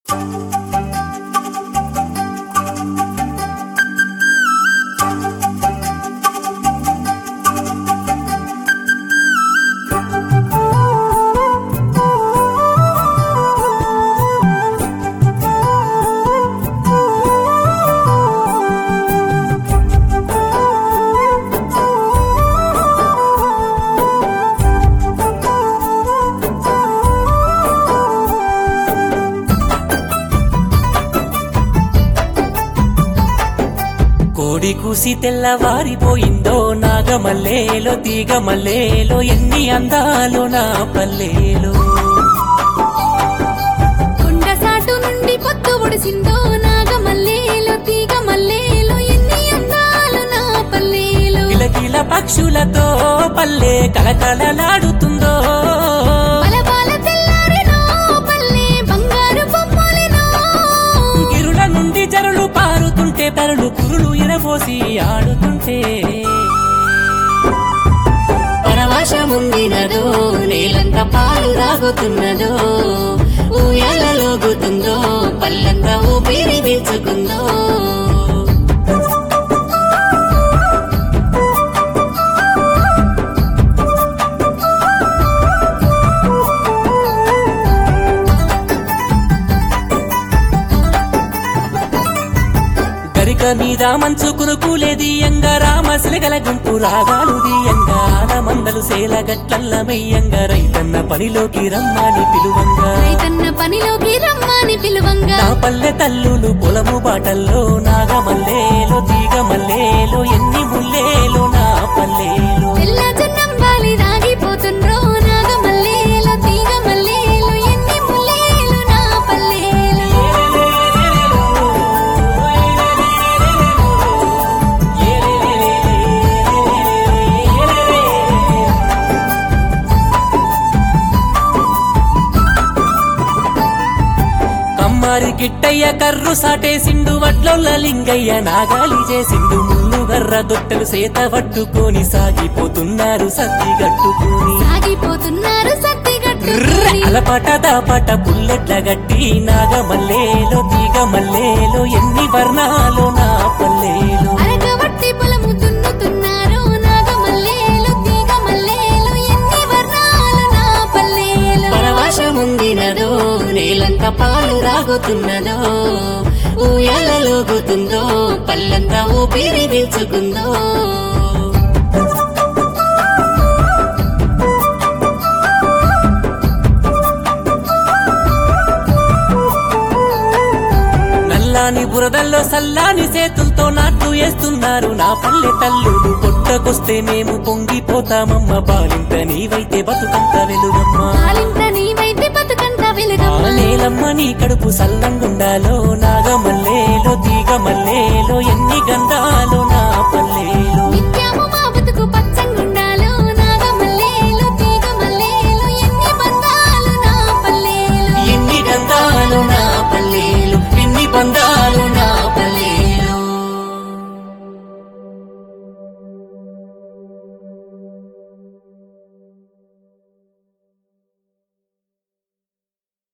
కోడి కూసి తెల్లవారిపోయిందో నాగమల్లేలో తీగమల్లేలో ఎన్ని అందాలు నా పల్లెలో కొండ సాటు నుండి పొత్తు ఒడిసిందో నాగమల్లేలో తీగ మల్లేలో ఎన్ని అందాలు నా పల్లేలో కిలకిల పక్షులతో పల్లె కలకలలాడుతుందో బలబాల తెల్లారెనో పల్లె బంగారు బొమ్మలెనో గిరుల నుండి జరులు పారుతుంటే పెరలు కురులు ఇరబోసి ఆడుతుంటే పరవశముందినదో నేలంత పాలు తాగుతున్నదో ఊయలలోగుతుందో పల్లంతా ఊపిరి పీల్చుకుందో గరిక మీద మంచు కురుకులే దియంగా రామశిలగల గుంపు రాగాలు దియంగా ఆలమందలు సేల గట్లల్ల మెయ్యంగా రైతన్న పనిలోకి రమ్మని పిలువంగా రైతన్న పనిలోకి రమ్మని పిలువంగా నా పల్లె తల్లులు పొలము బాటల్లో నాగమల్లేలో తీగమల్లేలో ఎన్ని ముల్లేలో నా పల్లెలో తెల్ల జన్నం వాలి రాగిపోతుండ్రో నాగమల్లేలో తీగ మల్లేలో ఎన్ని ముల్లేలు నా పల్లేలో కమ్మారి గిట్టయ్య కర్రు సాటేసిండు వడ్లొల్ల లింగయ్య నాగాలి చేసిండు ముళ్ళు గర్ర దొట్టెలు సేత పట్టుకొని సాగిపోతున్నారు సత్తి గట్టుకొని సాగిపోతున్నారు సత్తిగట్టు అలపాట దాపాట పుల్లెట్ల గట్టి నాగమల్లేలో తీగమల్లేలో ఎన్ని వర్ణాలు నా పల్లెలో అరగవట్టి పొలము దున్నుతున్నారు నాగమల్లేలు తీగ మల్లేలు ఎన్ని వర్ణాలు నా పల్లేలు పరవశముందినదో నేలంత పాలు రాగుతున్నదో ఊయలలోగుతుందో పల్లంతా ఊపిరి పీల్చుకుందో నల్లాని బురదల్లో సల్లాని చేతులతో నాట్లు వేస్తున్నారు నా పల్లె తల్లులు పొట్టకొస్తే మేము పొంగిపోతామమ్మ బాలింత నీవైతే బతుకంత వెలుగమ్మ పాలింత నీవైతే బతుకంత వెలుగమ్మ నేలమ్మ నీ కడుపు సల్లంగుండాలో నాగమల్లేలో తీగమల్లేలో